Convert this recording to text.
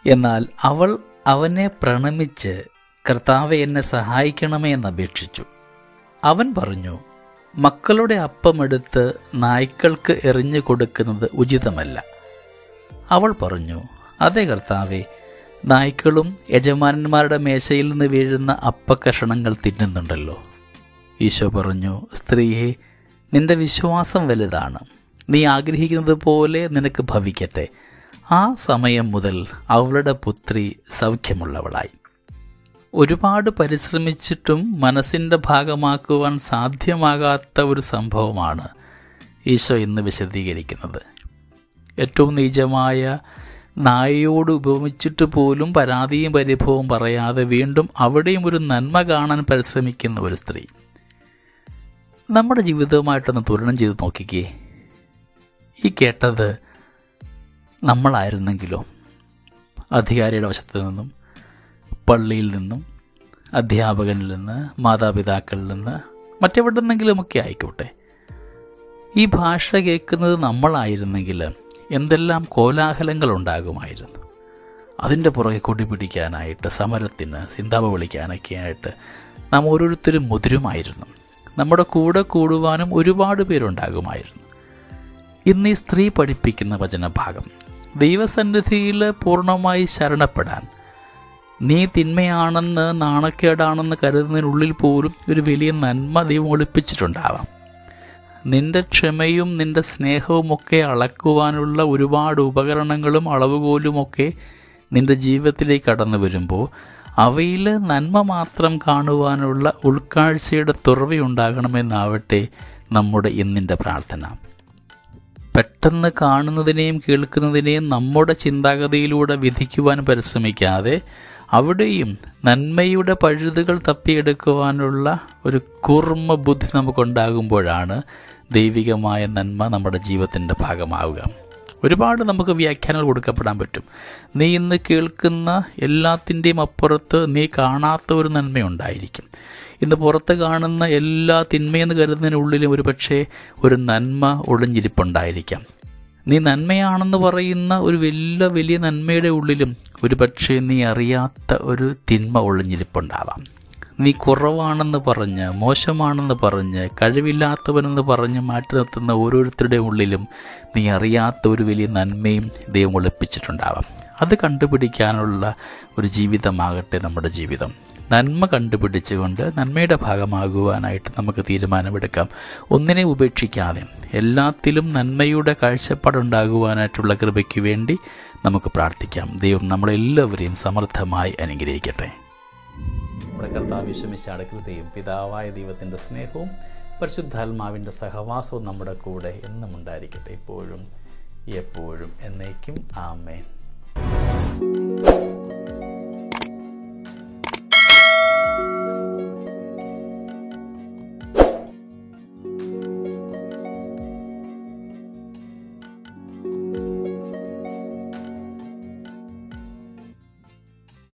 എന്നാൽ അവൾ അവനെ പ്രണമിച്ച് കർത്താവെ എന്നെ സഹായിക്കണമേ എന്നപേക്ഷിച്ചു അവൻ പറഞ്ഞു മക്കളുടെ അപ്പമെടുത്ത് നായ്ക്കൾക്ക് എറിഞ്ഞു കൊടുക്കുന്നത് ഉചിതമല്ല അവൾ പറഞ്ഞു അതെ കർത്താവെ നായ്ക്കളും യജമാനന്മാരുടെ മേശയിൽ നിന്ന് വീഴുന്ന അപ്പക്കഷണങ്ങൾ തിന്നുന്നുണ്ടല്ലോ ഈശോ പറഞ്ഞു സ്ത്രീയെ നിന്റെ വിശ്വാസം വലുതാണ് നീ ആഗ്രഹിക്കുന്നത് പോലെ നിനക്ക് ഭവിക്കട്ടെ ആ സമയം മുതൽ അവളുടെ പുത്രി സൗഖ്യമുള്ളവളായി ഒരുപാട് പരിശ്രമിച്ചിട്ടും മനസ്സിൻ്റെ ഭാഗമാക്കുവാൻ സാധ്യമാകാത്ത ഒരു സംഭവമാണ് ഈശോ ഇന്ന് വിശദീകരിക്കുന്നത് ഏറ്റവും നീചമായ നായയോട് ഉപമിച്ചിട്ട് പോലും പരാതിയും പരിഭവവും പറയാതെ വീണ്ടും അവിടെയും ഒരു നന്മ കാണാൻ പരിശ്രമിക്കുന്ന ഒരു സ്ത്രീ നമ്മുടെ ജീവിതവുമായിട്ടൊന്ന് തുലനം ചെയ്ത് നോക്കിക്കേ ഈ കേട്ടത് നമ്മളായിരുന്നെങ്കിലോ അധികാരിയുടെ വശത്തു നിന്നും പള്ളിയിൽ നിന്നും അധ്യാപകനിൽ നിന്ന് മാതാപിതാക്കളിൽ നിന്ന് മറ്റെവിടെ നിന്നെങ്കിലുമൊക്കെ ആയിക്കോട്ടെ ഈ ഭാഷ കേൾക്കുന്നത് നമ്മളായിരുന്നെങ്കിൽ എന്തെല്ലാം കോലാഹലങ്ങൾ ഉണ്ടാകുമായിരുന്നു അതിൻ്റെ പുറകെ കൊടി പിടിക്കാനായിട്ട് സമരത്തിന് സിന്താപ വിളിക്കാനൊക്കെ ആയിട്ട് നാം ഓരോരുത്തരും മുതിരുമായിരുന്നു നമ്മുടെ കൂടെ കൂടുവാനും ഒരുപാട് പേരുണ്ടാകുമായിരുന്നു ഇന്ന് ഈ സ്ത്രീ പഠിപ്പിക്കുന്ന വചനഭാഗം ദൈവസന്നിധിയിൽ പൂർണ്ണമായി ശരണപ്പെടാൻ നീ തിന്മയാണെന്ന് നാണക്കേടാണെന്ന് കരുതുന്നതിനുള്ളിൽ പോലും ഒരു വലിയ നന്മ ദൈവം ഒളിപ്പിച്ചിട്ടുണ്ടാവാം നിന്റെ ക്ഷമയും നിന്റെ സ്നേഹവുമൊക്കെ അളക്കുവാനുള്ള ഒരുപാട് ഉപകരണങ്ങളും അളവുകോലുമൊക്കെ നിന്റെ ജീവിതത്തിലേക്ക് കടന്നു വരുമ്പോൾ അവയിൽ നന്മ മാത്രം കാണുവാനുള്ള ഉൾക്കാഴ്ചയുടെ തുറവയുണ്ടാകണമെന്നാവട്ടെ നമ്മുടെ ഇന്നിൻ്റെ പ്രാർത്ഥന പെട്ടെന്ന് കാണുന്നതിനെയും കേൾക്കുന്നതിനെയും നമ്മുടെ ചിന്താഗതിയിലൂടെ വിധിക്കുവാൻ പരിശ്രമിക്കാതെ അവിടെയും നന്മയുടെ പഴുതുകൾ തപ്പിയെടുക്കുവാനുള്ള ഒരു കൂർമ്മ ബുദ്ധി നമുക്കുണ്ടാകുമ്പോഴാണ് ദൈവികമായ നന്മ നമ്മുടെ ജീവിതത്തിൻ്റെ ഭാഗമാവുക ഒരുപാട് നമുക്ക് വ്യാഖ്യാനങ്ങൾ കൊടുക്കപ്പെടാൻ പറ്റും നീ ഇന്ന് കേൾക്കുന്ന എല്ലാത്തിൻ്റെയും അപ്പുറത്ത് നീ കാണാത്ത ഒരു നന്മയുണ്ടായിരിക്കും ഇന്ന് പുറത്ത് കാണുന്ന എല്ലാ തിന്മയെന്ന് കരുതുന്നതിനുള്ളിലും ഒരു പക്ഷേ ഒരു നന്മ ഒളിഞ്ഞിരിപ്പുണ്ടായിരിക്കാം നീ നന്മയാണെന്ന് പറയുന്ന ഒരു വലിയ വലിയ നന്മയുടെ ഉള്ളിലും ഒരു പക്ഷേ നീ അറിയാത്ത ഒരു തിന്മ ഒളിഞ്ഞിരിപ്പുണ്ടാവാം നീ കുറവാണെന്ന് പറഞ്ഞ് മോശമാണെന്ന് പറഞ്ഞ് കഴിവില്ലാത്തവനെന്ന് പറഞ്ഞ് മാറ്റി നിർത്തുന്ന ഓരോരുത്തരുടെ ഉള്ളിലും നീ അറിയാത്ത ഒരു വലിയ നന്മയും ദൈവം ഒളിപ്പിച്ചിട്ടുണ്ടാവാം അത് കണ്ടുപിടിക്കാനുള്ള ഒരു ജീവിതമാകട്ടെ നമ്മുടെ ജീവിതം നന്മ കണ്ടുപിടിച്ചുകൊണ്ട് നന്മയുടെ ഭാഗമാകുവാനായിട്ട് നമുക്ക് തീരുമാനമെടുക്കാം ഒന്നിനെ ഉപേക്ഷിക്കാതെ എല്ലാത്തിലും നന്മയുടെ കാഴ്ചപ്പാടുണ്ടാകുവാനായിട്ടുള്ള കൃപയ്ക്ക് വേണ്ടി നമുക്ക് പ്രാർത്ഥിക്കാം ദൈവം നമ്മളെല്ലാവരെയും സമർത്ഥമായി അനുഗ്രഹിക്കട്ടെ നമ്മുടെ കർത്താവ് വിഷമിച്ചാട് കൃതയും പിതാവായ ദൈവത്തിൻ്റെ സ്നേഹവും പരിശുദ്ധാത്മാവിൻ്റെ സഹവാസവും നമ്മുടെ കൂടെ എന്നും ഉണ്ടായിരിക്കട്ടെ ഇപ്പോഴും എപ്പോഴും എന്നേക്കും ആമേൻ